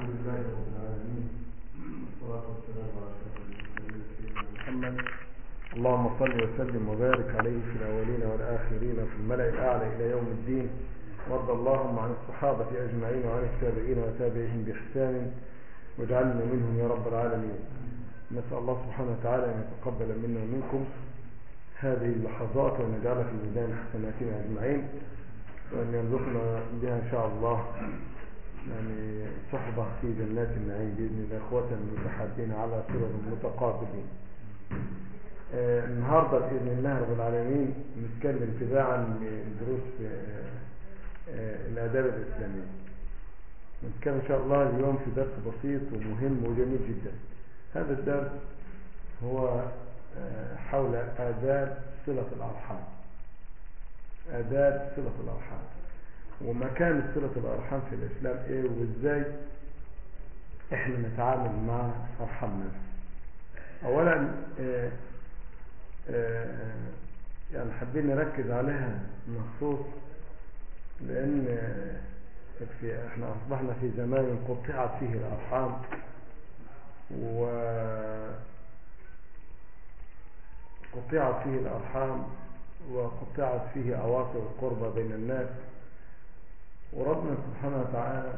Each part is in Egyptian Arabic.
لله رب العالمين والصلاة والسلام على أشرف المرسلين سيدنا محمد اللهم صل وسلم وبارك عليه في الأولين والآخرين في الملأ الأعلى إلى يوم الدين وارض اللهم عن الصحابة أجمعين وعن التابعين وتابعهم بإحسان واجعلنا منهم يا رب العالمين نسأل الله سبحانه وتعالى أن يتقبل منا ومنكم هذه اللحظات وأن يجعلها في ميزان حسناتنا أجمعين وأن يرزقنا بها إن شاء الله يعني صحبة في جنات النعيم بإذن الله إخوة متحابين على سرر متقابلين آه النهاردة بإذن الله رب العالمين نتكلم تباعا لدروس آه آه الآداب الإسلامية نتكلم إن شاء الله اليوم في درس بسيط ومهم وجميل جدا هذا الدرس هو حول آداب صلة الأرحام آداب صلة الأرحام ومكان صلة الأرحام في الإسلام إيه وإزاي إحنا نتعامل مع أرحامنا أولا آآ آآ يعني حابين نركز عليها مخصوص لأن في احنا أصبحنا في زمان قطعت فيه الأرحام و قطعت فيه الأرحام وقطعت فيه أواصر القربة بين الناس وربنا سبحانه وتعالى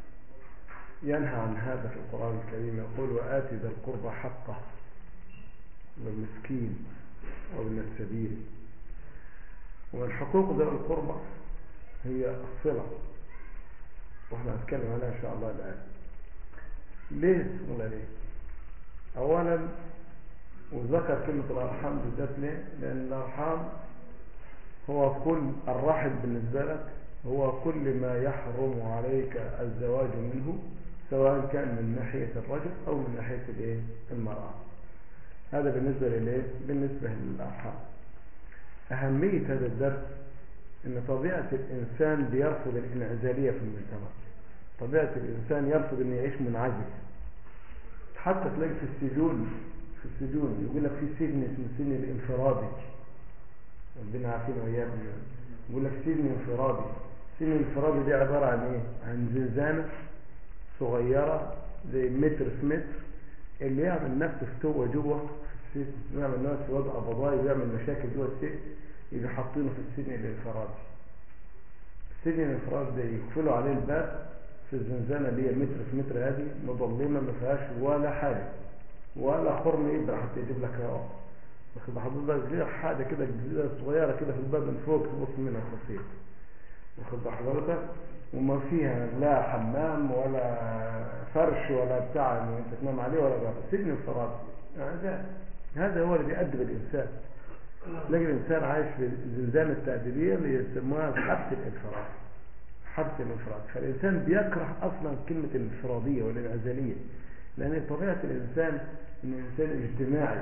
ينهى عن هذا في القرآن الكريم يقول وآت ذا القربى حقه والمسكين وابن السبيل ومن حقوق ذوي القربى هي الصلة واحنا هنتكلم عنها ان شاء الله الآن ليه الصلة ليه اولا وذكر كلمة الأرحام بالذات ليه لأن الأرحام هو كل الرحم بالنسبة لك هو كل ما يحرم عليك الزواج منه سواء كان من ناحية الرجل أو من ناحية الايه المرأة هذا بالنسبة للايه بالنسبة للأرحام أهمية هذا الدرس أن طبيعة الإنسان بيرفض الانعزالية في المجتمع طبيعة الإنسان يرفض أن يعيش منعزل حتى تلاقي في السجون في السجون يقول لك في سجن اسمه سجن الانفرادي ربنا عارفين وياكم يقول لك سجن انفرادي السجن الانفرادي دي عبارة عن ايه عن زنزانة صغيرة زي متر في متر اللي يعمل نفسه فتوة جوه في السجن يعمل نفسه في وضع قضائي ويعمل مشاكل جوه السجن يجي حاطينه في السجن الانفرادي السجن الانفرادي ده يقفلوا عليه الباب في الزنزانة اللي هي متر في متر هذه مظلمة ما فيهاش ولا حاجة ولا خرم يبقى حتى يجيب لك رأس واخد حضرتك غير حاجة كده جديدة صغيرة كده في الباب من فوق تبص منها بسيط واخد حضرتك وما فيها لا حمام ولا فرش ولا بتاع ان انت تنام عليه ولا بقى سجن انفرادي هذا هذا هو اللي بيأدب الإنسان تلاقي الإنسان عايش في الزنزانة التأديبية اللي يسموها الحبس الانفرادي حبس الانفراد فالإنسان بيكره أصلا كلمة الانفرادية والانعزالية لأن طبيعة الإنسان إن الإنسان اجتماعي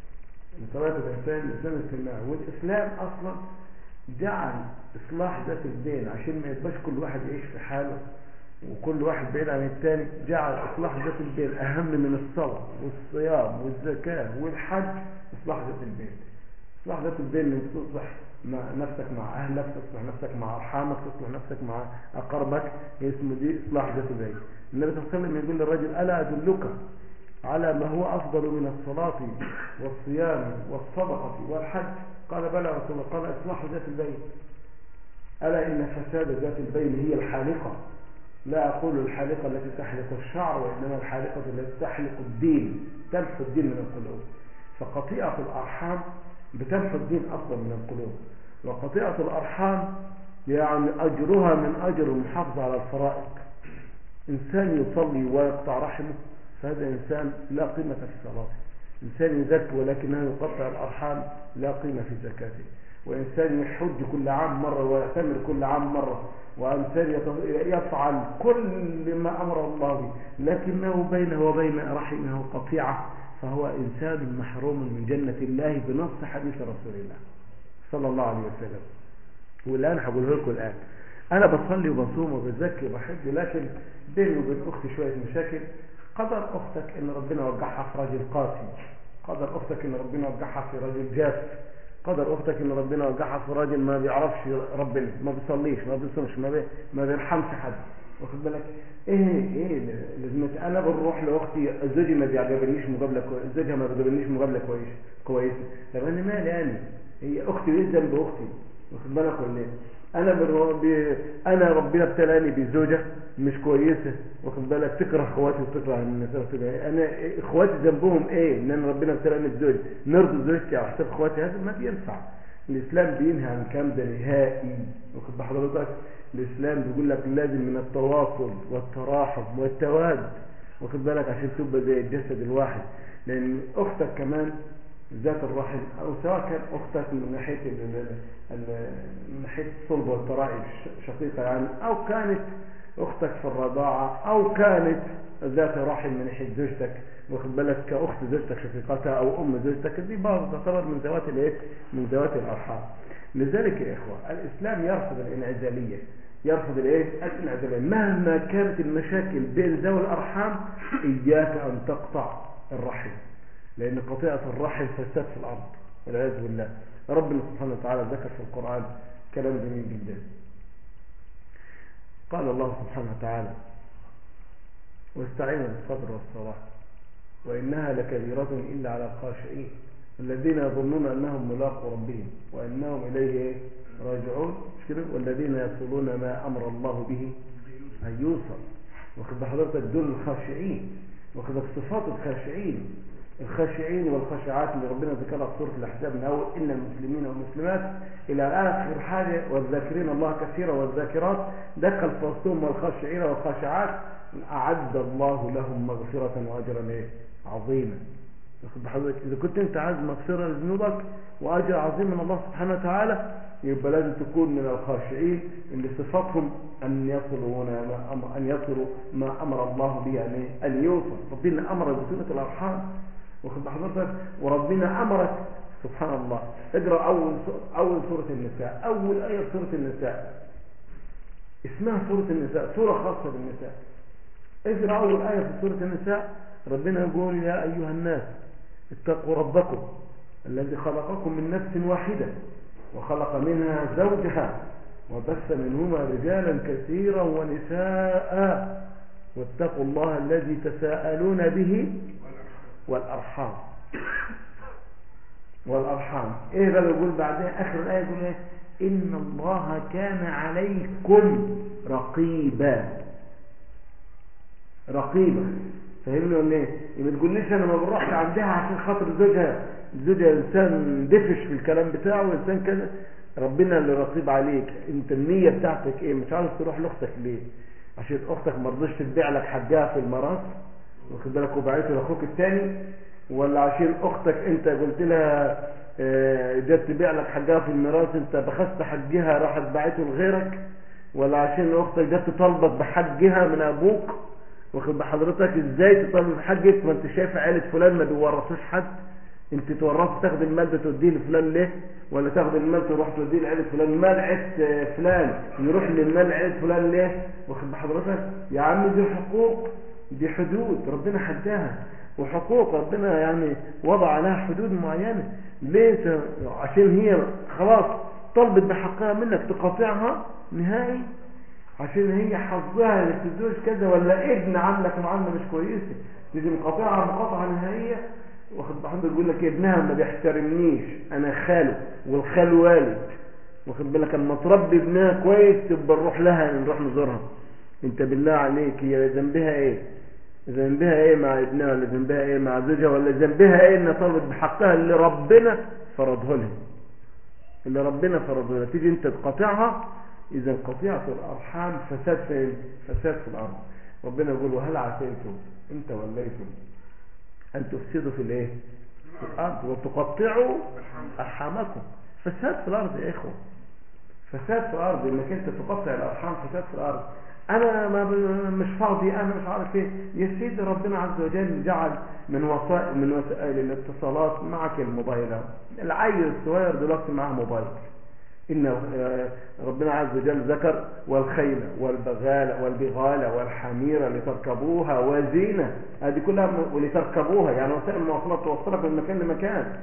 من طبيعة الإنسان الإنسان اجتماعي والإسلام أصلا جعل إصلاح ذات الدين عشان ما يبقاش كل واحد يعيش في حاله وكل واحد بعيد عن الثاني جعل إصلاح ذات البين أهم من الصلاة والصيام والزكاة والحج إصلاح ذات البين إصلاح ذات البين إنك تصلح مع نفسك مع أهلك تصلح نفسك مع أرحامك تصلح نفسك مع أقربك اسمه دي إصلاح ذات البين النبي صلى الله عليه وسلم يقول للرجل ألا أدلك على ما هو أفضل من الصلاة والصيام والصدقة والحج قال بلى رسول الله قال إصلاح ذات البين ألا إن فساد ذات البين هي الحالقة لا أقول الحالقة التي تحلق الشعر وإنما الحالقة التي تحلق الدين تمحو الدين من القلوب فقطيعة الأرحام بتمحو الدين أفضل من القلوب وقطيعة الأرحام يعني أجرها من أجر المحافظة على الفرائض إنسان يصلي ويقطع رحمه فهذا إنسان لا قيمة في صلاته إنسان يزكي ولكنه يقطع الأرحام لا قيمة في زكاته وإنسان يحج كل عام مرة ويعتمر كل عام مرة وإنسان يفعل كل ما أمر الله به لكنه بينه وبين رحمه قطيعة فهو إنسان محروم من جنة الله بنص حديث رسول الله صلى الله عليه وسلم والآن هقوله لكم الآن أنا بصلي وبصوم وبزكي وبحج لكن بيني وبين أختي شوية مشاكل قدر أختك إن ربنا وجعها في راجل قاسي قدر أختك إن ربنا وجعها في راجل جاف قدر أختك إن ربنا وجعها في راجل ما بيعرفش ربنا ما بيصليش ما بيصومش ما, بي ما بيرحمش حد واخد بالك ايه ايه لازمتي انا بنروح لاختي زوجي ما بيعجبنيش مقابله كويسه زوجها ما بيعجبنيش مقابله كويسه كويسه طب انا مالي انا هي اختي ايه ذنب اختي واخد بالك ولا ايه انا بر... ب... انا ربنا ابتلاني بزوجه مش كويسه واخد بالك تكره اخواتي وتكره النساء وتكره انا اخواتي ذنبهم ايه ان انا ربنا ابتلاني بزوج نرضي زوجتي على حساب اخواتي هذا ما بينفع الاسلام بينهى عن كام ده نهائي واخد بحضرتك الاسلام بيقول لك لازم من التواصل والتراحم والتواد واخد بالك عشان تبقى زي الجسد الواحد لان اختك كمان ذات الرحم او سواء كان اختك من ناحيه من ناحيه الصلب والترائب شقيقه يعني او كانت اختك في الرضاعه او كانت ذات رحم من ناحيه زوجتك واخد بالك كاخت زوجتك شقيقتها او ام زوجتك دي برضه تعتبر من ذوات الايه من ذوات الارحام لذلك يا اخوه الاسلام يرفض الانعزاليه يرفض الايه الانعزاليه مهما كانت المشاكل بين ذوي الارحام اياك ان تقطع الرحم لأن قطيعة الرحم فساد في الأرض والعياذ بالله ربنا سبحانه وتعالى ذكر في القرآن كلام جميل جدا قال الله سبحانه وتعالى واستعينوا بالصبر والصلاة وإنها لكبيرة إلا على الخاشعين الذين يظنون أنهم ملاقوا ربهم وأنهم إليه راجعون مش كده والذين يصلون ما أمر الله به أن يوصل واخد بحضرتك دول الخاشعين واخد صفات الخاشعين الخاشعين والخاشعات اللي ربنا ذكرها في سوره الاحزاب من اول ان المسلمين والمسلمات الى اخر حاجه والذاكرين الله كثيرا والذاكرات دخل في وسطهم والخاشعين والخاشعات اعد الله لهم مغفره واجرا ايه عظيما واخد بحضرتك اذا كنت انت عايز مغفره لذنوبك واجر عظيم من الله سبحانه وتعالى يبقى لازم تكون من الخاشعين اللي صفاتهم ان يصلوا ما أمر ان يصلوا ما امر الله به ان ان يوصل ربنا امر بصله الارحام واخد بحضرتك وربنا امرك سبحان الله اقرا اول اول سوره النساء اول ايه في سوره النساء اسمها سوره النساء سوره خاصه بالنساء اقرا اول ايه في سوره النساء ربنا يقول يا ايها الناس اتقوا ربكم الذي خلقكم من نفس واحده وخلق منها زوجها وبث منهما رجالا كثيرا ونساء واتقوا الله الذي تساءلون به والأرحام والأرحام إيه بقى يقول بعدين آخر الآية يقول إيه إن الله كان عليكم رقيبا رقيبا فاهمني ولا ايه؟ ما تقوليش انا ما بروحش عندها عشان خاطر زوجها زوجها انسان دفش في الكلام بتاعه وانسان كذا ربنا اللي رقيب عليك انت النية بتاعتك ايه مش عاوز تروح لاختك ليه عشان اختك ما رضيش تبيع لك حجها في المرض واخد بالك وبعته لاخوك الثاني ولا عشان اختك انت قلت لها جت تبيع لك حجها في الميراث انت بخست حجها راحت باعته لغيرك ولا عشان اختك جت تطالبك بحجها من ابوك واخد بحضرتك ازاي تطالب بحجك ما انت شايف عيله فلان ما بيورثوش حد انت تورثت تاخد المال ده توديه لفلان ليه ولا تاخد المال تروح توديه لعيله فلان مال عيله فلان يروح للمال عيله فلان ليه واخد بحضرتك يا عم دي حقوق دي حدود ربنا حداها وحقوق ربنا يعني وضع عليها حدود معينة ليه عشان هي خلاص طلبت بحقها منك تقاطعها نهائي عشان هي حظها انك تتزوج كذا ولا ابن عاملك معامله مش كويسه تيجي مقاطعها مقاطعه نهائيه واخد بحضرتك يقول لك ابنها ما بيحترمنيش انا خاله والخال والد واخد بالك اما تربي ابنها كويس تبقى نروح لها نروح نزورها انت بالله عليك هي ذنبها ايه ذنبها ايه مع ابنها ولا ذنبها ايه مع زوجها ولا ذنبها ايه انها طلبت بحقها اللي ربنا فرضه لها اللي ربنا فرضه لها تيجي انت تقاطعها اذا قطيعة الارحام فساد في فساد في الارض ربنا يقول وهل عسيتم ان توليتم ان تفسدوا في الايه في الارض وتقطعوا ارحامكم فساد في الارض يا اخوه فساد في الارض انك انت تقطع الارحام فساد في الارض انا ما مش فاضي انا مش عارف ايه يا سيدي ربنا عز وجل جعل من وسائل من وسائل الاتصالات معك الموبايل العيل الصغير دلوقتي معاه موبايل إن ربنا عز وجل ذكر والخيل والبغال والبغال والحمير لتركبوها وزينة هذه كلها ولتركبوها يعني وسائل المواصلات توصلك من مكان لمكان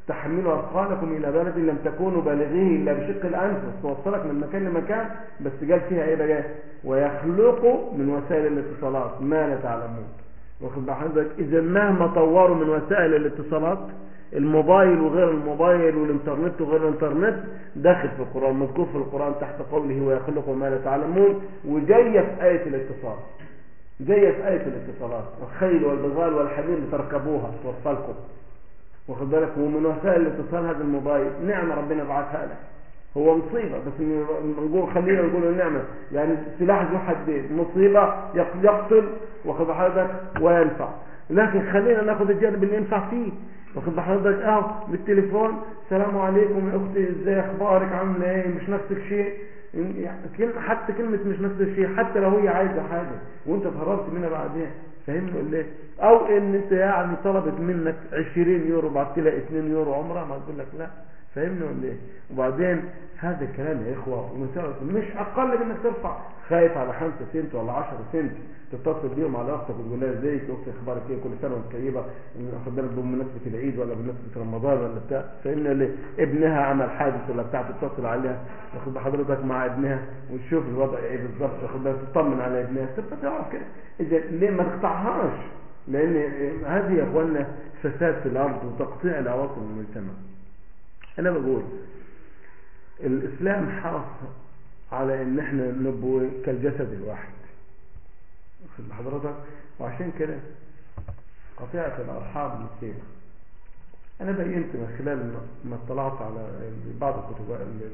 تحملوا أثقالكم إلى بلد لم تكونوا بالغيه إلا بشق الأنفس توصلك من مكان لمكان بس قال فيها إيه بقى ويخلق من وسائل الاتصالات ما لا تعلمون واخد بال حضرتك إذا مهما طوروا من وسائل الاتصالات الموبايل وغير الموبايل والإنترنت وغير الإنترنت داخل في القرآن مذكور في القرآن تحت قوله ويخلق ما لا تعلمون وجاية في آية الاتصال جاية في آية الاتصالات الخيل والبغال والحمير تركبوها توصلكم واخد بالك ومن وسائل الاتصال هذا الموبايل نعمة ربنا بعثها لك هو مصيبة بس نقول خلينا نقول النعمة يعني سلاح ذو حدين مصيبة يقتل واخد حضرتك وينفع لكن خلينا ناخذ الجانب اللي ينفع فيه واخد حضرتك اه بالتليفون السلام عليكم يا اختي ازاي اخبارك عامله ايه مش نفسك شيء يعني حتى كلمة مش نفس الشيء حتى لو هي عايزة حاجة وانت اتهربت منها بعدين فاهمني ولا ايه او ان انت يعني طلبت منك 20 يورو بعت لها 2 يورو عمرها ما تقول لك لا فاهمني ولا ايه وبعدين هذا الكلام يا اخوه مش اقل من انك ترفع خايف على 5 سنت ولا 10 سنت تتصل بيهم على اختك وتقول لها ازيك اختي اخبارك ايه كل سنه وانت طيبه واخد بالك بمناسبه العيد ولا بمناسبه رمضان ولا بتاع فاهمني ولا ابنها عمل حادث ولا بتاع تتصل عليها واخد حضرتك مع ابنها وتشوف الوضع ايه بالظبط واخد بالك تطمن على ابنها تبقى تعرف كده اذا ليه ما تقطعهاش لان هذه يا اخوانا فساد في الارض وتقطيع العواصم المجتمع انا بقول الاسلام حرص على ان احنا نبقى كالجسد الواحد واخد حضرتك وعشان كده قطيعة الارحام مصيبة انا بينت من خلال ما اطلعت على بعض الكتب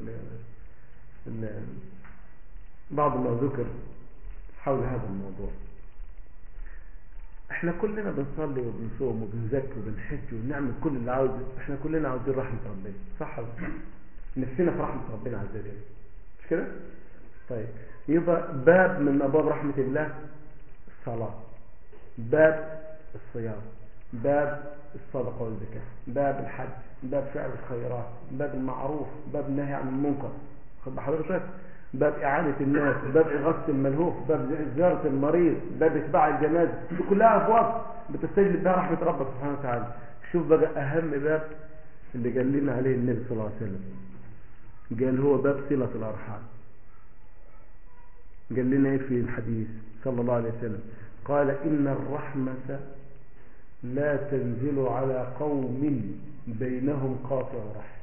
بعض ما ذكر حول هذا الموضوع احنا كلنا بنصلي وبنصوم وبنزكي وبنحج وبنعمل كل اللي عاوزه احنا كلنا عاوزين رحمة ربنا صح ولا صح نفسنا في رحمة ربنا عز وجل مش كده طيب يبقى باب من ابواب رحمة الله الصلاة باب الصيام باب الصدقة والزكاة باب الحج باب فعل الخيرات باب المعروف باب النهي عن المنكر خد حضرتك باب إعانة الناس باب إغاثة الملهوف باب زيارة المريض باب إتباع الجنازة دي كلها أبواب بتستجلب بها رحمة ربك سبحانه وتعالى شوف بقى أهم باب اللي قال لنا عليه النبي صلى الله عليه وسلم قال هو باب صلة الأرحام قال لنا ايه في الحديث صلى الله عليه وسلم قال إن الرحمة لا تنزل على قوم بينهم قاطع رحم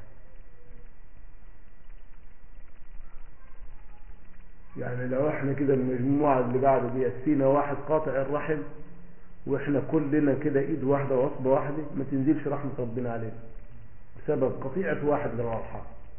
يعني لو احنا كده المجموعة اللي بعد دي فينا واحد قاطع الرحم واحنا كلنا كده ايد واحدة واصبة واحدة ما تنزلش رحمة ربنا علينا بسبب قطيعة واحد للأرحام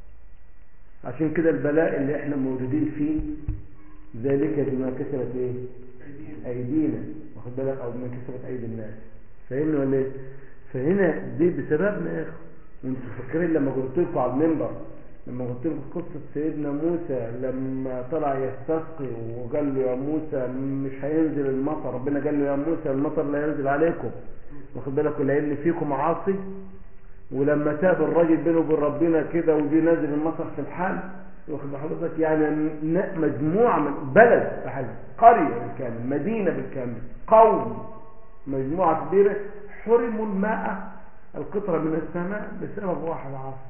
عشان كده البلاء اللي احنا موجودين فيه ذلك بما كسبت ايه ايدينا واخد بالك او بما كسبت ايدي الناس فاهمني ولا ايه فهنا دي بسببنا يا اخي وانتوا فاكرين لما قلت لكم على المنبر لما قلت لكم قصة سيدنا موسى لما طلع يستسقي وقال له يا موسى مش هينزل المطر ربنا قال له يا موسى المطر لا ينزل عليكم واخد بالك لان فيكم عاصي ولما تاب الراجل بينه وبين ربنا كده وجي نازل المطر في الحال واخد حضرتك يعني مجموعة من بلد بحال قرية بالكامل مدينة بالكامل قوم مجموعة كبيرة حرموا الماء القطرة من السماء بسبب واحد عاصي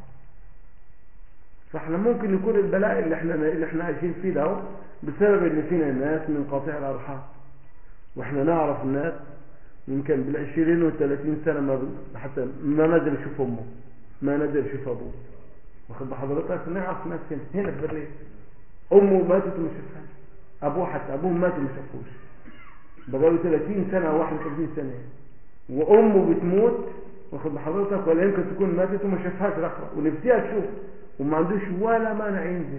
فاحنا ممكن يكون البلاء اللي احنا اللي احنا عايشين فيه ده بسبب ان فينا ناس من قاطع الارحام واحنا نعرف ناس يمكن بالعشرين والثلاثين سنة ما حتى ما نزل يشوف امه ما نزل يشوف ابوه واخد بحضرتك نعرف ناس هنا هنا في الريف امه ماتت وما شافهاش ابوه حتى ابوه مات وما شافوش بقاله 30 سنة او 31 سنة وامه بتموت واخد بحضرتك ولا يمكن تكون ماتت وما شافهاش رخرة ونفسها تشوف وما عندوش ولا مانع ينزل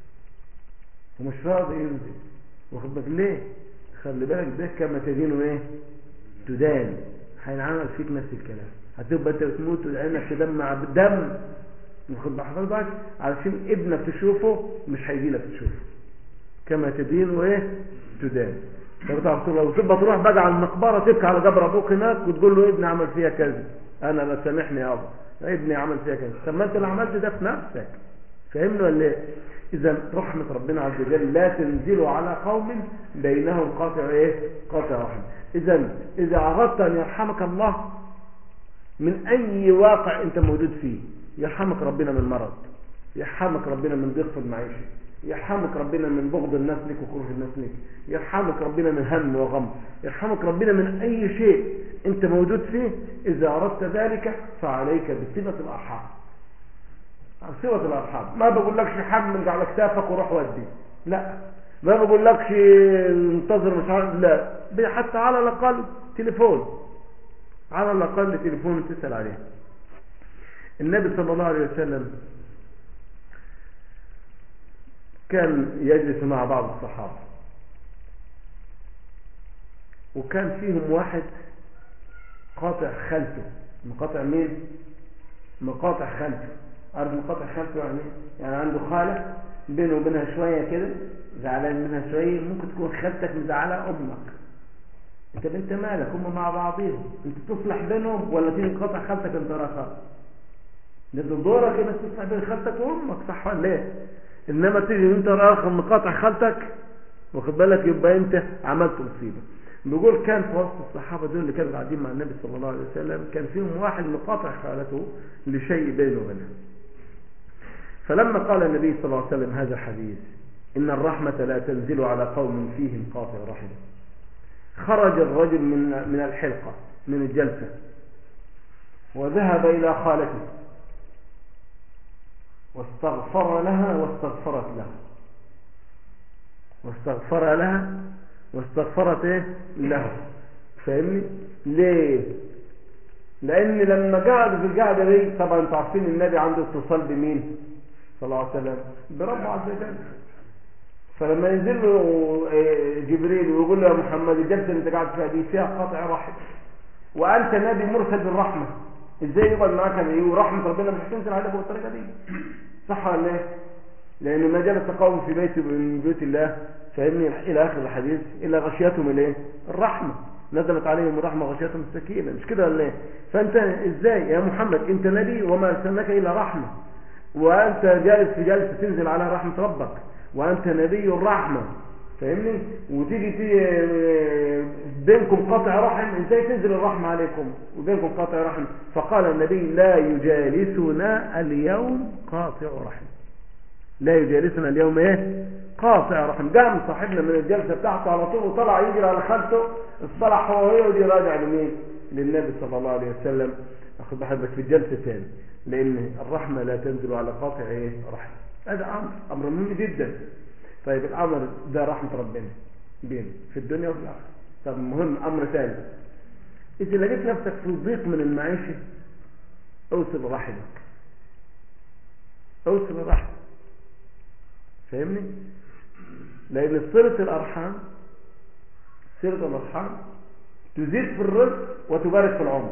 ومش راضي ينزل واخد بالك ليه خلي بالك ده كما تدين ايه تدان هينعمل فيك نفس الكلام هتبقى انت بتموت وعينك تدمع بالدم واخد بحضرتك علشان ابنك تشوفه مش هيجي لك تشوفه كما تدين وايه تدان لو تبقى تروح بقى على المقبرة تبكي على قبر ابوك هناك وتقول له ابني عمل فيها كذا انا لا سامحني يا ابا ابني عمل فيها كذا طب ما انت اللي عملت ده في نفسك فاهمني ولا ايه اذا رحمة ربنا عز وجل لا تنزل على قوم بينهم قاطع ايه قاطع رحم اذا اذا اردت ان يرحمك الله من اي واقع انت موجود فيه يرحمك ربنا من مرض يرحمك ربنا من ضيق في المعيشة يرحمك ربنا من بغض الناس لك وكره الناس لك يرحمك ربنا من هم وغم يرحمك ربنا من اي شيء انت موجود فيه اذا اردت ذلك فعليك بصلة الارحام صلة الارحام ما بقول لكش حمل على كتافك وروح ودي لا ما بقول لكش انتظر مش عارف لا حتى على الاقل تليفون على الاقل تليفون تسال عليه النبي صلى الله عليه وسلم كان يجلس مع بعض الصحابه وكان فيهم واحد قاطع خلفه مقاطع مين مقاطع خلفه عارف مقاطع خلفه يعني يعني عنده خاله بينه وبينها شويه كده زعلان منها شويه ممكن تكون خالتك مزعله امك انت انت مالك هم مع بعضهم انت تصلح بينهم ولا تيجي تقاطع خالتك انت راسها ده دورك انك تصلح بين خالتك وامك صح ولا ايه انما تيجي انت راسك مقاطع خالتك واخد بالك يبقى انت عملت مصيبه بيقول كان في وسط الصحابه دول اللي كانوا قاعدين مع النبي صلى الله عليه وسلم كان فيهم واحد مقاطع خالته لشيء بينه وبينها فلما قال النبي صلى الله عليه وسلم هذا الحديث إن الرحمة لا تنزل على قوم فيهم قاطع رحم خرج الرجل من من الحلقة من الجلسة وذهب إلى خالته واستغفر لها واستغفرت له واستغفر لها واستغفرت ايه له فاهمني ليه لان لما قعد في القعده دي طبعا انتوا عارفين النبي عنده اتصال بمين صلى الله عليه وسلم بربه عز وجل فلما ينزل له جبريل ويقول له يا محمد الجلسه اللي انت قاعد فيها دي فيها قطع رحم وانت نبي مرسل بالرحمه ازاي يقعد معاك نبي ورحمه ربنا مش تنزل عليه بالطريقه دي صح ولا ايه لان ما جلس قوم في بيت من بيوت الله فاهمني الى اخر الحديث الا غشيتهم الايه الرحمه نزلت عليهم الرحمه غشيتهم السكينه مش كده ولا ايه فانت ازاي يا محمد انت نبي وما ارسلناك الا رحمه وانت جالس في جلسه تنزل على رحمه ربك وانت نبي الرحمه فاهمني وتيجي تيجي بينكم قطع رحم ازاي تنزل الرحمه عليكم وبينكم قطع رحم فقال النبي لا يجالسنا اليوم قاطع رحم لا يجالسنا اليوم ايه قاطع رحم قام صاحبنا من الجلسه بتاعته على طول وطلع يجري على خالته اصطلح هو وهي ودي راجع لمين للنبي صلى الله عليه وسلم اخذ بحبك في الجلسه تاني لان الرحمه لا تنزل على قاطع ايه رحم هذا امر امر مهم جدا طيب الامر ده رحمه ربنا بين في الدنيا وفي الاخره طب مهم امر ثاني اذا لقيت نفسك في ضيق من المعيشه اوصل رحمك اوصل رحمك فاهمني لان صله الارحام صله الارحام تزيد في الرزق وتبارك في العمر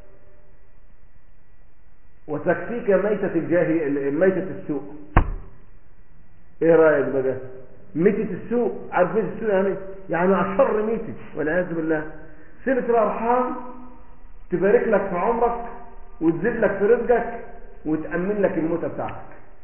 وتكفيك ميتة الجاهل ميتة السوء ايه رأيك بقى ميتة السوء عارف ميتة السوء يعني يعني اشر ميتة والعياذ بالله صلة الارحام تبارك لك في عمرك وتزيد لك في رزقك وتأمن لك الموتة بتاعتك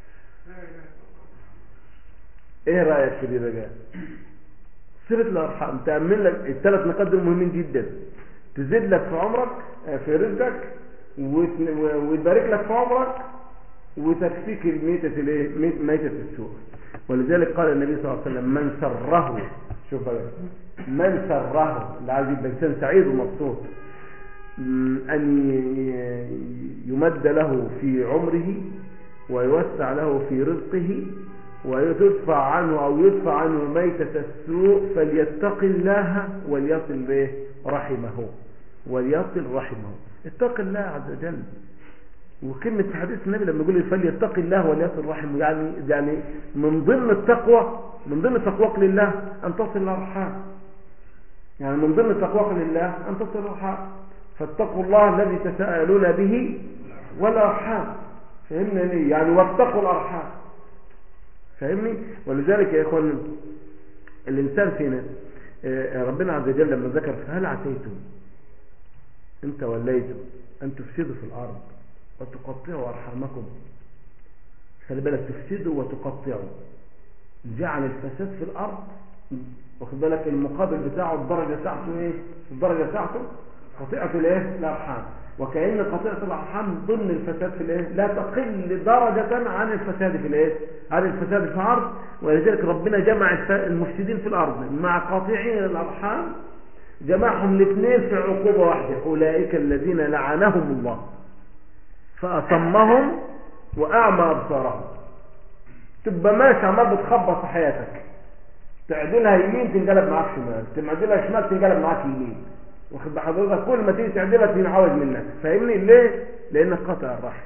ايه رأيك في دي بقى صلة الارحام تأمن لك الثلاث نقاط دول مهمين جدا تزيد لك في عمرك في رزقك ويبارك لك في عمرك وتكفيك الميتة الايه ميتة السوء ولذلك قال النبي صلى الله عليه وسلم من سره شوف بقى من سره اللي عايز يبقى انسان سعيد ومبسوط ان يمد له في عمره ويوسع له في رزقه ويدفع عنه او يدفع عنه ميتة السوء فليتق الله وليصل به رحمه وليصل رحمه اتق الله عز وجل وكلمة في حديث النبي لما يقول فليتق الله وليصل رحمه يعني يعني من ضمن التقوى من ضمن تقواك لله أن تصل الأرحام يعني من ضمن تقواك لله أن تصل الأرحام فاتقوا الله الذي تساءلون به والأرحام فهمنا ليه يعني واتقوا الأرحام فهمني ولذلك يا إخوان الإنسان فينا ربنا عز وجل لما ذكر هل عسيتم انت وليتم ان تفسدوا في الارض وتقطعوا ارحامكم خلي بالك تفسدوا وتقطعوا جعل الفساد في الارض واخد بالك المقابل بتاعه الدرجه بتاعته ايه الدرجه بتاعته قطيعة الايه الارحام وكأن قطيعة الارحام ضمن الفساد في الايه لا تقل درجة عن الفساد في الايه عن الفساد في الارض ولذلك ربنا جمع المفسدين في الارض مع قاطعين الارحام جمعهم الاثنين في عقوبة واحدة اولئك الذين لعنهم الله فاصمهم واعمى ابصارهم تبقى ماشي عمال بتخبط في حياتك تعدلها يمين تنقلب معاك شمال تعدلها شمال تنقلب معاك يمين واخد بحضرتك كل ما تيجي تعدلها تنعوج منك فاهمني ليه لانك قطع الرحم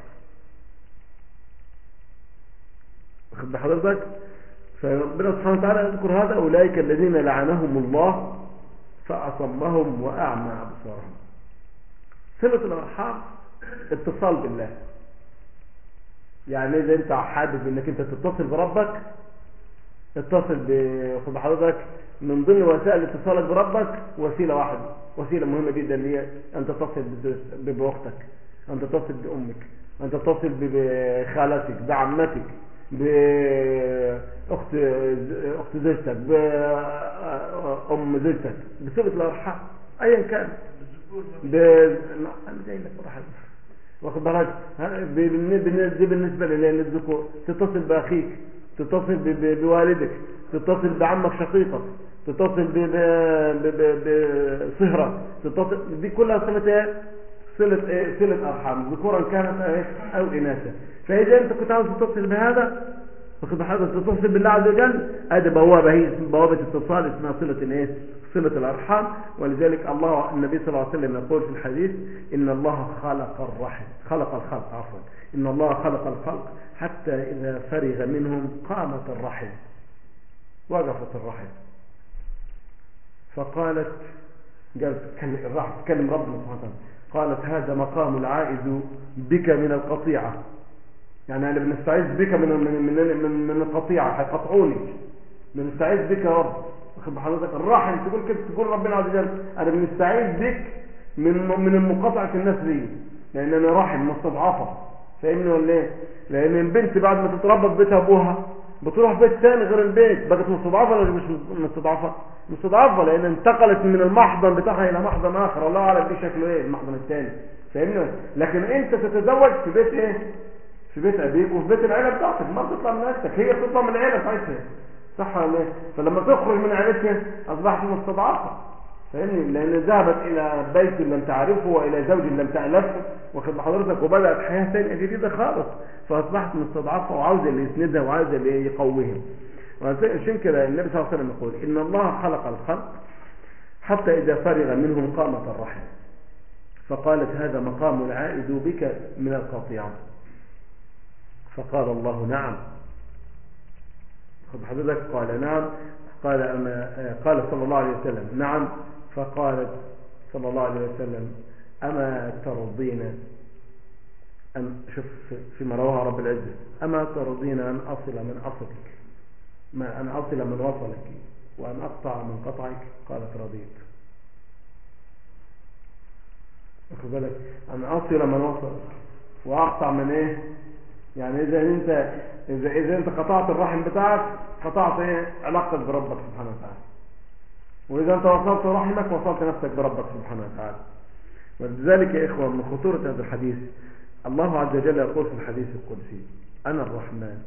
واخد بحضرتك فربنا سبحانه وتعالى يذكر هذا اولئك الذين لعنهم الله فاصمهم واعمى ابصارهم صله الارحام اتصال بالله يعني اذا انت حابب انك انت تتصل بربك اتصل ب حضرتك من ضمن وسائل اتصالك بربك وسيله واحده وسيله مهمه جدا اللي هي ان تتصل باختك ان تتصل بامك ان تتصل بخالتك بعمتك باخت اخت زوجتك بام زوجتك بصله الارحام ايا كان ب... انا جاي لك براحتك واخد بالك دي بالنسبه للذكور تتصل باخيك تتصل بوالدك تتصل بعمك شقيقك تتصل بصهرك تتصل دي كلها صله ايه صله ايه صله ارحام ذكورا كانت ايه او اناثا فاذا انت كنت عاوز تتصل بهذا واخد بحضرتك تتصل بالله عز وجل ادي بوابه هي بوابه اتصال اسمها صله الايه صله الارحام ولذلك الله النبي صلى الله عليه وسلم يقول في الحديث ان الله خلق الرحم خلق الخلق عفوا ان الله خلق الخلق حتى اذا فرغ منهم قامت الرحم وقفت الرحم فقالت قالت راح تكلم ربنا سبحانه وتعالى قالت هذا مقام العائد بك من القطيعة يعني أنا بنستعيذ بك من من من من, من القطيعة هيقطعوني بنستعيذ بك يا رب واخد بحضرتك الراحم تقول كده تقول ربنا عز وجل أنا بنستعيذ بك من من المقاطعة الناس دي لأن أنا راحم مستضعفة فاهمني ولا ايه؟ لأن البنت بعد ما تتربى في بيت أبوها بتروح بيت ثاني غير البيت بقت مستضعفة ولا مش مستضعفة مستضعفة لان انتقلت من المحضن بتاعها الى محضن اخر الله اعلم دي شكله ايه المحضن الثاني فاهمني لكن انت تتزوج في بيت ايه في بيت ابيك وفي بيت العيله بتاعتك ما بتطلع من نفسك هي بتطلع من العيله بتاعتها صح ولا ايه فلما تخرج من عيلتها اصبحت مستضعفه فاهمني لان ذهبت الى بيت لم تعرفه والى زوج لم تالفه واخد بحضرتك وبدات حياه ثانيه جديده خالص فاصبحت مستضعفه وعاوزه اللي يسندها وعاوزه اللي يقويها وعشان كده النبي صلى الله عليه وسلم يقول ان الله خلق الخلق حتى اذا فرغ منهم قامت الرحم فقالت هذا مقام العائد بك من القطيعه فقال الله نعم خذ حضرتك قال نعم قال أما قال صلى الله عليه وسلم نعم فقالت صلى الله عليه وسلم أما ترضين أن شوف فيما رواها رب العزة أما ترضين أن أصل من أصلك ما أن أصل من وصلك وأن أقطع من قطعك قالت رضيت أخذ بالك أن أصل من وصلك وأقطع من إيه يعني إذا أنت إذا إذا أنت قطعت الرحم بتاعك قطعت إيه علاقتك بربك سبحانه وتعالى وإذا أنت وصلت رحمك وصلت نفسك بربك سبحانه وتعالى ولذلك يا إخوة من خطورة هذا الحديث الله عز وجل يقول في الحديث القدسي أنا الرحمن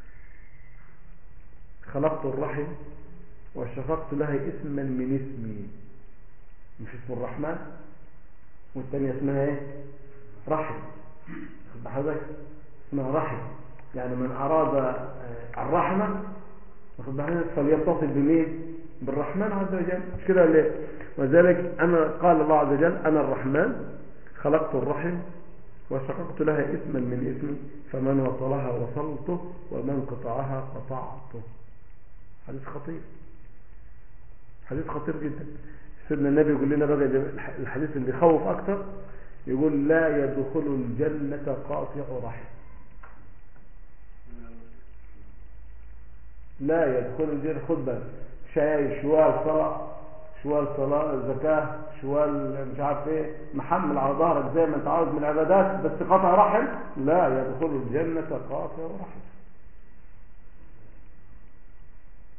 خلقت الرحم وشققت لها اسما من اسمي مش اسم الرحمن والثانية اسمها ايه رحم بحضرتك اسمها رحم يعني من أراد الرحمة واخد بالك فليتصل بمين بالرحمن عز وجل مش كده ليه وذلك أنا قال الله عز وجل أنا الرحمن خلقت الرحم وشققت لها اسما من اسمي فمن وصلها وصلته ومن قطعها قطعته حديث خطير حديث خطير جدا سيدنا النبي يقول لنا بقى الحديث اللي يخوف اكتر يقول لا يدخل الجنة قاطع رحم لا يدخل الجنة خد بالك شاي شوال صلاة شوال صلاة زكاة شوال مش عارف ايه محمل على ظهرك زي ما انت عاوز من العبادات بس قطع رحم لا يدخل الجنة قاطع رحم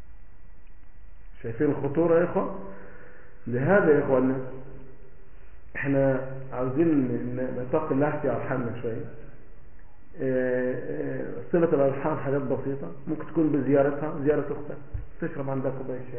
شايفين الخطورة يا إخوة لهذا يا إخوانا احنا عاوزين ن- نتقي الله في ارحامنا شويه آه، آه، صلة الأرحام حاجات بسيطة ممكن تكون بزيارتها زيارة أختك تشرب عندها كوباية شاي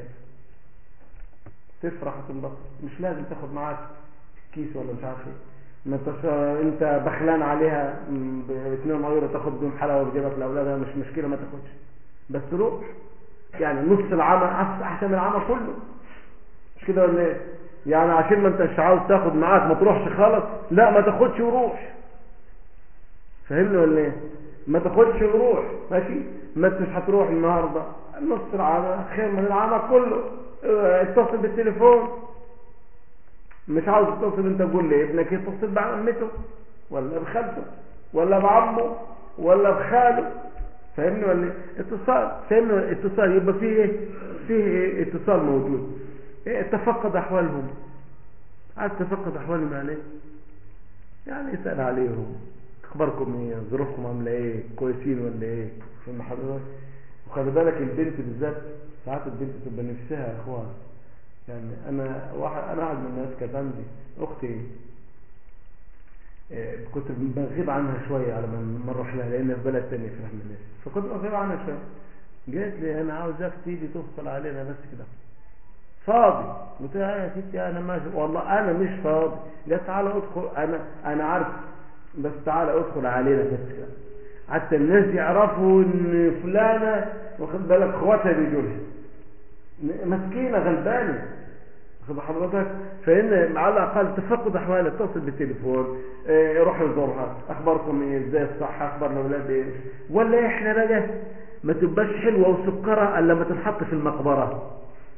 تفرح وتنبسط مش لازم تاخد معاك كيس ولا مش عارف ايه ما انتش انت بخلان عليها ب 2 يورو تاخد بيهم حلاوه وتجيبها لاولادها مش مشكله ما تاخدش بس روح يعني نص العمل أحسن- احسن من العمل كله مش كده ولا ايه يعني عشان ما انتش عاوز تاخد معاك ما تروحش خالص لا ما تاخدش وروح فاهمني ولا ايه ما تاخدش وروح ماشي ما انتش هتروح النهارده نص العمل خير من العمل كله اه، اتصل بالتليفون مش عاوز تتصل انت تقول لي ابنك يتصل بعمته ولا بخالته ولا بعمه ولا بخاله فاهمني ولا ايه اتصال فاهمني اتصال يبقى فيه ايه فيه ايه اتصال موجود ايه تفقد احوالهم عايز تفقد احوالهم يعني ايه يعني اسال عليهم اخباركم ايه ظروفكم عامله ايه كويسين ولا ايه في المحاضرات وخلي بالك البنت بالذات ساعات البنت تبقى نفسها يا اخوان يعني انا واحد انا واحد من الناس كانت عندي اختي إيه، كنت بغيب عنها شويه على ما ما اروح لها لان في بلد تاني في رحم الناس فكنت بغيب عنها شويه قالت لي انا عاوزاك تيجي تفصل علينا بس كده فاضي قلت لها يا ستي انا ماشي والله انا مش فاضي قالت تعالى ادخل انا انا عارف بس تعالى ادخل علينا بس كده حتى الناس يعرفوا ان فلانه واخد بالك اخواتها بيجوا لها مسكينه غلبانه واخد حضرتك فان على الاقل تفقد احوالها اتصل بالتليفون إيه، روح يزورها اخباركم ايه ازاي الصحه اخبار الاولاد ايه ولا احنا بقى ما تبقاش حلوه وسكره الا لما تنحط في المقبره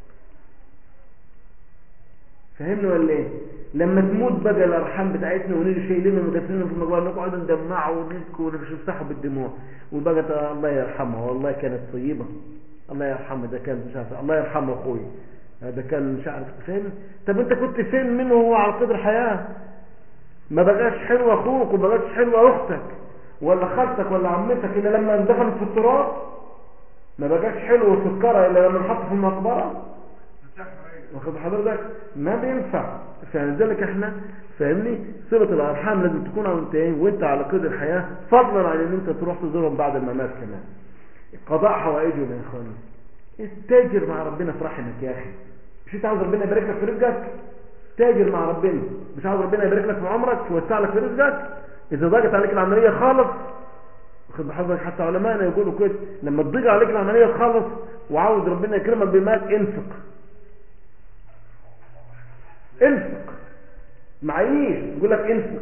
فهمني ولا ايه لما تموت بقى الارحام بتاعتنا ونيجي شايلينهم ودافنينهم في المقبره نقعد ندمعوا ونبكي ونمسحوا بالدموع وبقى الله يرحمها والله كانت طيبه الله يرحمه ده كان مش عارف الله يرحمه اخوي هذا كان مش عارف فين طب انت كنت فين منه وهو على قدر حياه ما بقاش حلو اخوك وما بقاش حلوه اختك ولا خالتك ولا عمتك الا لما اندفنت في التراب ما بقاش حلو وسكره الا لما نحط في المقبره واخد حضرتك ما بينفع فلذلك احنا فاهمني صلة الارحام لازم تكون وانت ايه وانت على قيد الحياة فضلا عن ان انت تروح تزورهم بعد الممات كمان قضاء حوائجهم يا اخواني استاجر مع ربنا في رحمك يا اخي مش انت عاوز ربنا يبارك لك في رزقك تاجر مع ربنا مش عاوز ربنا يبارك لك في عمرك ويوسع لك في رزقك اذا ضاقت عليك العملية خالص واخد بحضرتك حتى علماءنا يقولوا كده لما تضيق عليك العملية خالص وعاوز ربنا يكرمك بمال انفق انفق معيش يقول لك انفق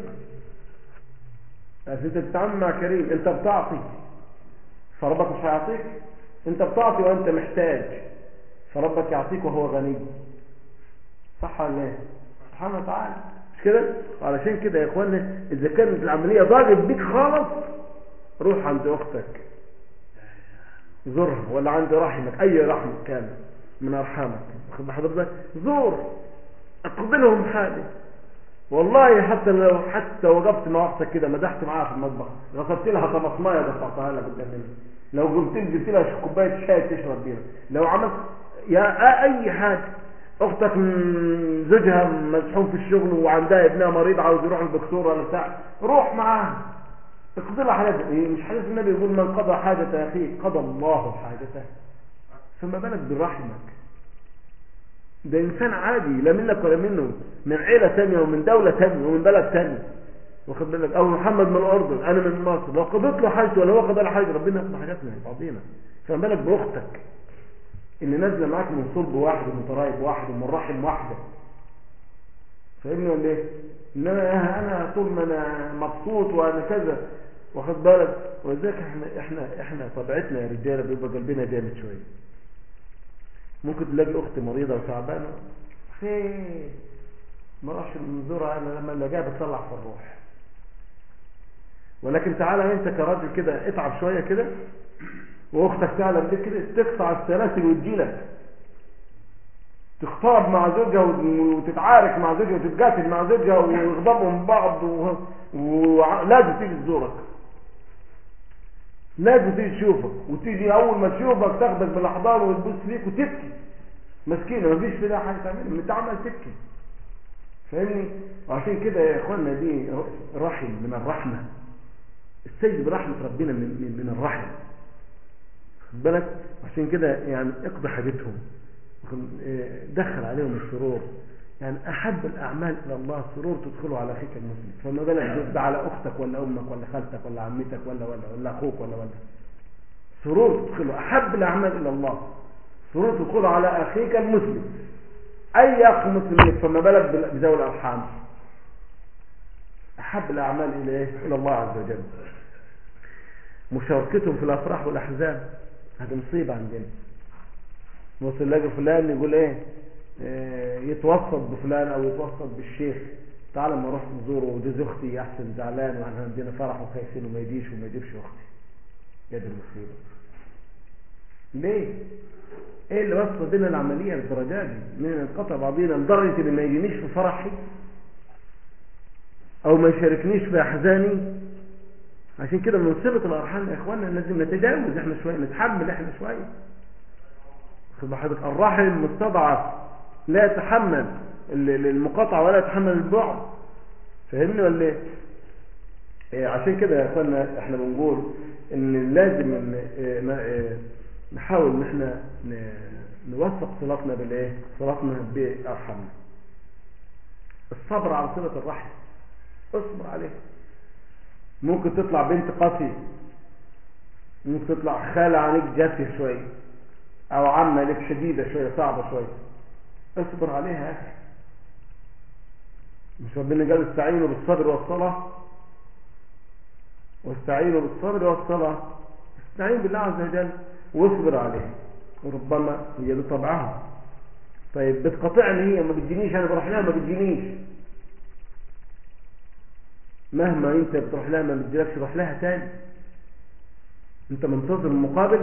بس انت بتتعامل مع كريم انت بتعطي فربك مش هيعطيك انت بتعطي وانت محتاج فربك يعطيك وهو غني صح ولا ايه سبحانه وتعالى مش كده علشان كده يا اخوانا اذا كانت العمليه ضاقت بيك خالص روح عند اختك زورها ولا عند رحمك اي رحم كان من ارحامك واخد حضرتك زور اقبلهم حالي والله حتى لو حتى وقفت مع اختك كده مدحت معاها في المطبخ غسلت لها طماطمايه دفعتها لها قدام مني لو قلت لي جبت لها كوبايه شاي تشرب بيها لو عملت يا اي حاجه اختك من زوجها مزحوم في الشغل وعندها ابنها مريض عاوز يروح الدكتور ولا بتاع روح معاها اقضي لها حاجه ايه مش حديث النبي يقول من قضى حاجه اخيه قضى الله حاجته فما بالك برحمك ده انسان عادي لا منك ولا منه من عيلة تانية ومن دولة تانية ومن بلد تانية واخد بالك او محمد من الاردن انا من مصر لو قضيت له حاجته ولا هو قضى له حاجه ربنا يقضي حاجاتنا بعضينا فما بالك باختك اللي نازله معاك من صلب واحد ومن طرايب واحد ومن رحم واحده فاهمني ولا ايه؟ ان انا انا طول ما انا مبسوط وانا كذا واخد بالك ولذلك احنا احنا احنا طبيعتنا يا رجاله بيبقى قلبنا جامد شويه ممكن تلاقي اخت مريضه وتعبانه فين ما راحش نزورها انا لما الاقيها بتطلع في الروح ولكن تعالى انت كراجل كده اتعب شويه كده واختك تعلم بيك كده تقطع السلاسل وتجيلك تختار مع زوجها وتتعارك مع زوجها وتتقاتل مع زوجها ويغضبوا من بعض ولازم و... تيجي تزورك لازم تيجي تشوفك وتيجي اول ما تشوفك تاخدك بالاحضان وتبص فيك وتبكي مسكينه مفيش في ده حاجه تعملها انت عمال تبكي فاهمني وعشان كده يا اخوانا دي رحم من الرحمة السيد برحمة ربنا من, من, من الرحم خد بالك عشان كده يعني اقضي حاجتهم دخل عليهم السرور يعني أحب الأعمال إلى الله سرور تدخله على أخيك المسلم فما بالك ده على أختك ولا أمك ولا خالتك ولا عمتك ولا ولا ولا أخوك ولا ولا سرور تدخله أحب الأعمال إلى الله سرور تدخله على أخيك المسلم أي أخ مسلم فما بالك بذوي الأرحام أحب الأعمال إلى إيه؟ إلى الله عز وجل مشاركتهم في الأفراح والأحزان هذه مصيبة عندنا وصل لقى فلان يقول ايه يتوسط بفلان او يتوسط بالشيخ تعال ما اروح نزوره ودي اختي احسن زعلان واحنا عندنا فرح وخايفين وما يجيش وما يجيبش اختي يا دي المصيبه ليه ايه اللي وصل بينا العمليه للدرجات دي من انقطع بعضينا لدرجه اللي ما يجينيش في فرحي او ما يشاركنيش في احزاني عشان كده من صله الارحام يا اخوانا لازم نتجاوز احنا شويه نتحمل احنا شويه خد حضرتك الرحم مستضعف لا يتحمل المقاطعة ولا يتحمل البعد فهمني ولا ايه إيه عشان كده يا اخوانا احنا بنقول ان لازم إن إيه نحاول ان احنا نوثق صلاتنا بالايه صلاتنا بارحامنا الصبر على صلة الرحم اصبر عليه ممكن تطلع بنت قاسية ممكن تطلع خالة عليك جافية شوية او عمة لك شديدة شوية صعبة شوية اصبر عليها يا اخي مش ربنا قال استعينوا بالصبر والصلاة واستعينوا بالصبر والصلاة استعين بالله عز وجل واصبر عليها وربما هي دي طبعها طيب بتقطعني هي ما بتجينيش انا بروح لها ما بتجينيش مهما انت بتروح لها ما بتجيلكش روح لها تاني انت منتظر المقابل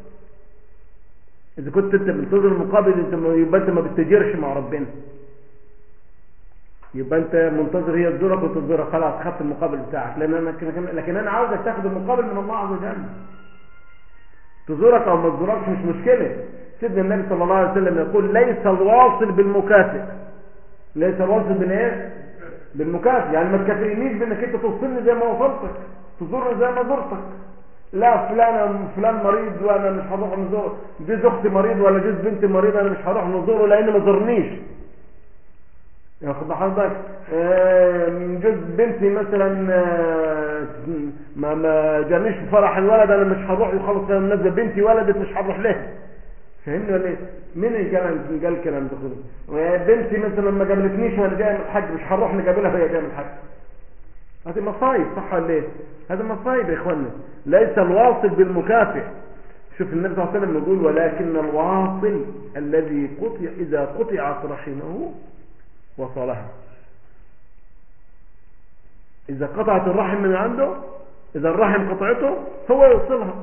إذا كنت أنت منتظر المقابل أنت يبقى أنت ما بتتجرش مع ربنا يبقى أنت منتظر هي تزورك وتزورك خلاص خدت المقابل بتاعك لأن أنا لكن أنا عاوزك تاخد المقابل من الله عز وجل تزورك أو ما تزوركش مش مشكلة سيدنا النبي صلى الله عليه وسلم يقول ليس الواصل بالمكافئ ليس الواصل بالايه بالمكافئ يعني ما تكافئنيش بانك انت توصلني زي ما وصلتك تزورني زي ما زرتك لا فلان فلان مريض وانا مش هروح نزور جوز اختي مريض ولا جوز بنتي مريض انا مش هروح نزوره لان ما زرنيش ياخد حضرتك جوز بنتي مثلا ما ما جانيش في فرح الولد انا مش هروح وخلص انا منزل بنتي ولدت مش هروح لها فهمني ولا ايه مين اللي قال قال الكلام ده كله بنتي مثلا ما قابلتنيش وانا جاي من الحج مش هنروح نقابلها وهي جايه من الحج هذه مصايب صح ولا ايه هذه مصايب يا اخوانا ليس الواصل بالمكافئ شوف النبي صلى الله عليه وسلم يقول ولكن الواصل الذي قطع اذا قطعت رحمه وصلها اذا قطعت الرحم من عنده اذا الرحم قطعته هو يوصلها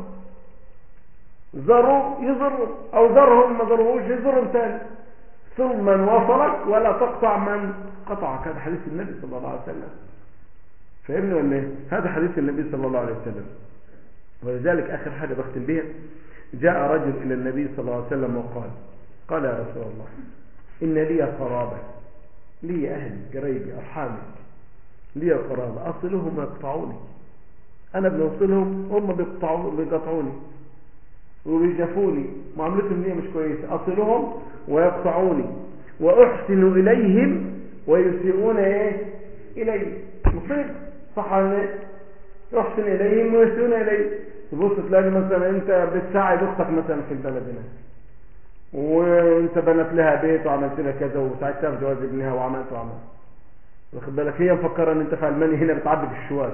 زروا يزروا او زرهم ما زروش يزرهم ثاني ثم من وصلك ولا تقطع من قطعك هذا حديث النبي صلى الله عليه وسلم فهمني ولا ايه هذا حديث النبي صلى الله عليه وسلم ولذلك اخر حاجه بختم بها جاء رجل الى النبي صلى الله عليه وسلم وقال قال يا رسول الله ان لي قرابه لي اهلي قريبي ارحامي لي قرابه اصلهم ويقطعوني انا بنوصلهم هم بيقطعوا بيقطعوني وبيجفوني معاملتهم لي مش كويسه اصلهم ويقطعوني واحسن اليهم ويسيئون ايه الي مصيبه صح ولا ايه يحسن اليهم ويسيئون الي تبص تلاقي مثلا انت بتساعد اختك مثلا في البلد هنا وانت بنت لها بيت وعملت لها كذا وساعدتها في جواز ابنها وعملت وعملت واخد بالك هي مفكره ان انت في المانيا هنا بتعبي بالشواذ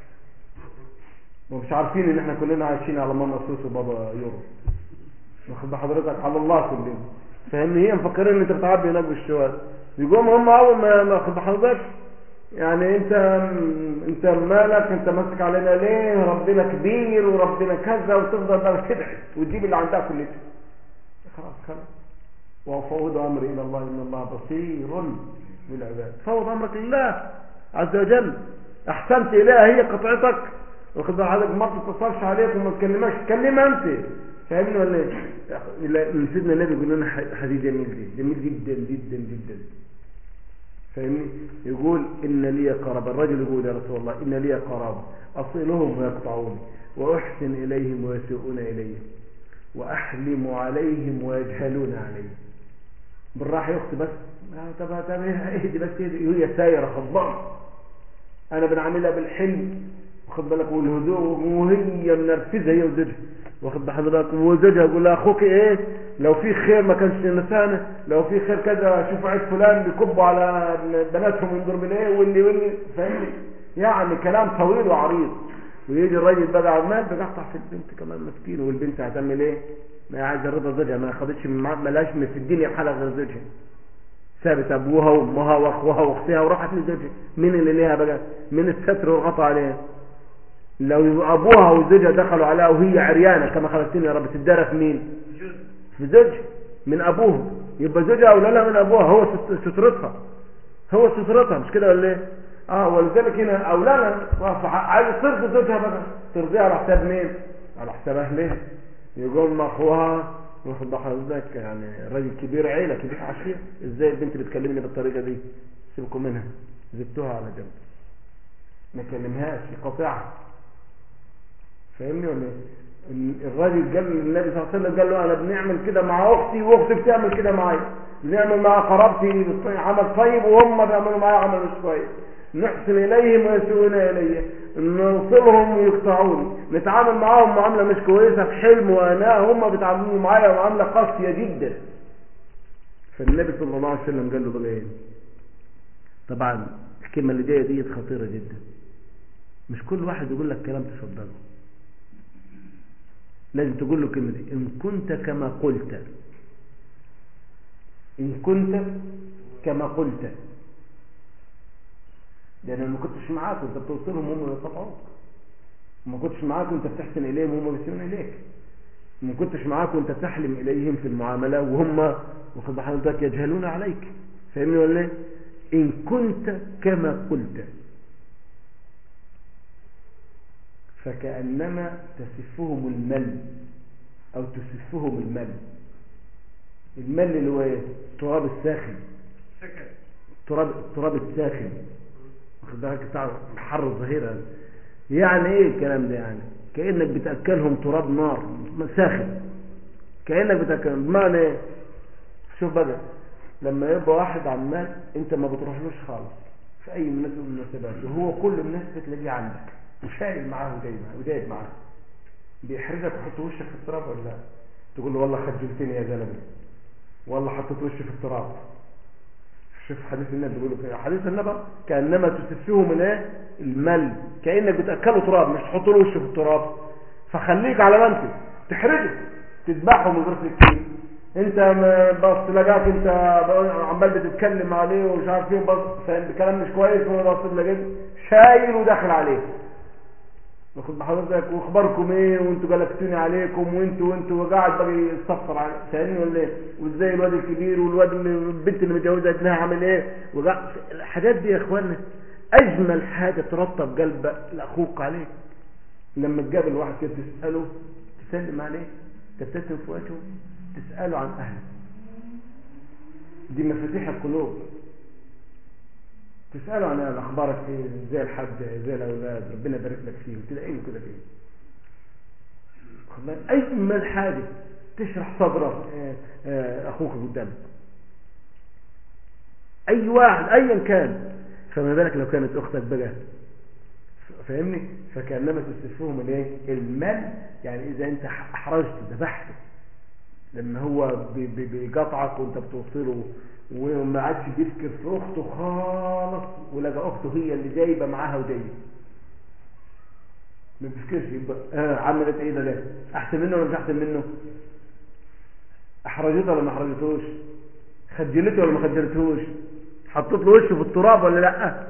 ومش عارفين ان احنا كلنا عايشين على ماما سوس وبابا يورو واخد حضرتك على الله كلنا فاهمني هي مفكرين ان انت بتعبي هناك بالشواذ يقوم هم اول ما واخد حضرتك يعني انت انت مالك انت ماسك علينا ليه ربنا كبير وربنا كذا وتفضل بقى تدعي وتجيب اللي عندها كلها خلاص خلاص وفوض امري الى الله ان الله بصير بالعباد فوض امرك لله عز وجل احسنت اليها هي قطعتك واخد بالك حضرتك ما تتصلش عليك وما تكلمهاش تكلمها انت فاهمني ولا ايه؟ سيدنا النبي يقول لنا حديث جميل جدا جميل جدا جدا جدا فاهمني يقول إن لي قرابة الرجل يقول يا رسول الله إن لي قرابة أصلهم ويقطعوني وأحسن إليهم ويسيئون إلي وأحلم عليهم ويجهلون علي بالراحة يا أختي بس طب طب اهدي بس اهدي هي سايرة خضبان أنا بنعملها بالحلم واخد بالك والهدوء وهي منرفزة هي وزوجها واخد بحضرتك وزوجها يقول لها أخوك إيه لو في خير ما كانش نسانا لو في خير كذا شوف عيد فلان بيكبوا على بناتهم ينظر بالايه واللي واللي فاهمني يعني كلام طويل وعريض ويجي الراجل بقى عمال بيقطع في البنت كمان مسكين والبنت هتعمل ايه؟ ما عايزه رضا زوجها ما خدتش من معاه ملاش في الدنيا حاجه غير زوجها سابت ابوها وامها واخوها واختها وراحت لزوجها مين اللي ليها بقى؟ مين الستر والغطا عليها؟ لو ابوها وزوجها دخلوا عليها وهي عريانه كما خلقتني يا رب تدارى في مين؟ في زوجها من ابوها يبقى زوجها اولى لها من ابوها هو سترتها هو سترتها مش كده ولا ايه؟ اه ولذلك هنا اولانا عايز ترضي زوجها بقى ترضيها على حساب مين؟ على حساب اهلها يقول اخوها واخد حضرتك يعني راجل كبير عيله كبير عشير ازاي البنت اللي بتكلمني بالطريقه دي سيبكم منها زبتوها على جنب ما كلمهاش يقاطعها فاهمني ولا ايه الراجل قال للنبي صلى الله عليه وسلم قال له انا بنعمل كده مع اختي واختي بتعمل كده معايا بنعمل مع قرابتي عمل طيب وهم بيعملوا معايا عمل مش كويس نحسن اليهم ويسوون الي نوصلهم ويقطعوني نتعامل معاهم معامله مش كويسه في حلم واناء هم بيتعاملوا معايا معامله قاسيه جدا فالنبي صلى الله عليه وسلم قال له بقى ايه طبعا الكلمه اللي جايه ديت خطيره جدا مش كل واحد يقول لك كلام تصدقه لازم تقول له الكلمه دي ان كنت كما قلت ان كنت كما قلت لان ما كنتش معاك وانت بتوصلهم هم يقطعوك ما كنتش معاك وانت بتحسن اليهم وهم بيسيئون اليك ما كنتش معاك وانت تحلم اليهم في المعامله وهم واخد حضرتك يجهلون عليك فاهمني ولا ايه ان كنت كما قلت فكانما تسفهم المل او تسفهم المل المل اللي هو ايه التراب الساخن التراب التراب الساخن واخد بالك بتاع الحر الظهير يعني ايه الكلام ده يعني كانك بتاكلهم تراب نار ساخن كانك بتاكلهم بمعنى ايه شوف بقى لما يبقى واحد عمال انت ما بتروحلوش خالص في اي مناسبه من المناسبات وهو كل مناسبه تلاقيه عندك وشايل معاه وجاي معاه وجايب معاه بيحرجك وحط وشك في التراب ولا لا تقول له والله خجلتني يا زلمه والله حطيت وشي في التراب شوف حديث النبي بيقولوا كده حديث النبي كانما تسفيه من ايه المل كانك بتاكله تراب مش تحط له وشه في التراب فخليك على ما انت تحرجه تذبحه من غير سكين انت بس تلاقاك انت عمال بتتكلم عليه ومش عارف ايه بس كلام مش كويس وهو بص لك شايل وداخل عليه واخد بحضرتك واخباركم ايه وانتوا جلكتوني عليكم وانتوا وانتوا وقاعد بقى يتصفر على فاهمني ولا ايه وازاي الواد الكبير والواد اللي البنت اللي متجوزه ابنها عامل ايه وقاعد الحاجات دي يا اخوانا اجمل حاجه ترطب قلب لاخوك عليك لما تقابل واحد كده تساله تسلم عليه تبتسم في وجهه تساله عن اهله دي مفاتيح القلوب تسأله عن أخبارك ايه زي الحد زي الأولاد ربنا يبارك لك فيه تلاقيه كده فيه أجمل حاجة تشرح صدر أخوك قدامك أي واحد أيا كان فما بالك لو كانت أختك بقى فاهمني فكأنما تستفهم الايه المال يعني إذا أنت أحرجت ذبحته لما هو بيقطعك وانت بتوصله وما عادش بيفكر في اخته خالص ولقى اخته هي اللي جايبه معاها وجايه ما بيفكرش يبقى آه عملت ايه ده ده احسن منه ولا مش احسن منه احرجته ولا ما احرجتوش خجلته ولا ما خجلتهوش حطيت له وشه في التراب ولا لا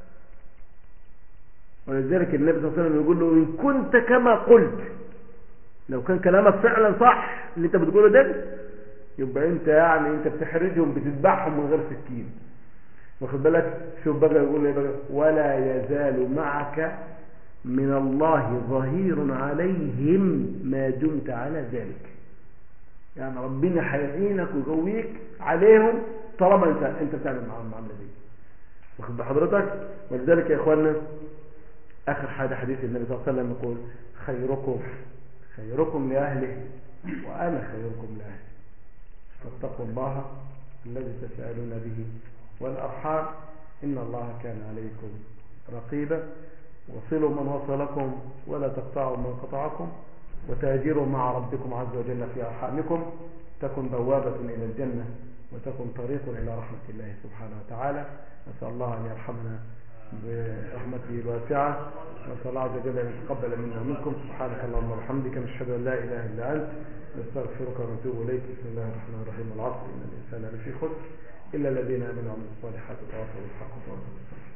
ولذلك النبي صلى الله عليه وسلم يقول له ان كنت كما قلت لو كان كلامك فعلا صح اللي انت بتقوله ده يبقى انت يعني انت بتحرجهم بتذبحهم من غير سكين واخد بالك شوف بقى يقول ايه بقى ولا يزال معك من الله ظهير عليهم ما دمت على ذلك يعني ربنا هيعينك ويقويك عليهم طالما انت انت بتعمل معاهم المعامله دي واخد بحضرتك ولذلك يا إخواننا آخر حاجة حديث النبي صلى الله عليه وسلم يقول خيركم خيركم لأهله وأنا خيركم لأهلي فاتقوا الله الذي تسألون به والأرحام إن الله كان عليكم رقيبا وصلوا من وصلكم ولا تقطعوا من قطعكم وتاجروا مع ربكم عز وجل في أرحامكم تكن بوابة إلى الجنة وتكن طريق إلى رحمة الله سبحانه وتعالى نسأل الله أن يرحمنا برحمته الواسعة نسأل الله عز وجل أن يتقبل منا ومنكم سبحانك اللهم وبحمدك نشهد أن لا إله إلا أنت نستغفرك ونتوب إليك بسم الله الرحمن الرحيم العصر إن الإنسان لفي خسر إلا الذين آمنوا وعملوا الصالحات وتواصوا بالحق وتواصوا بالصبر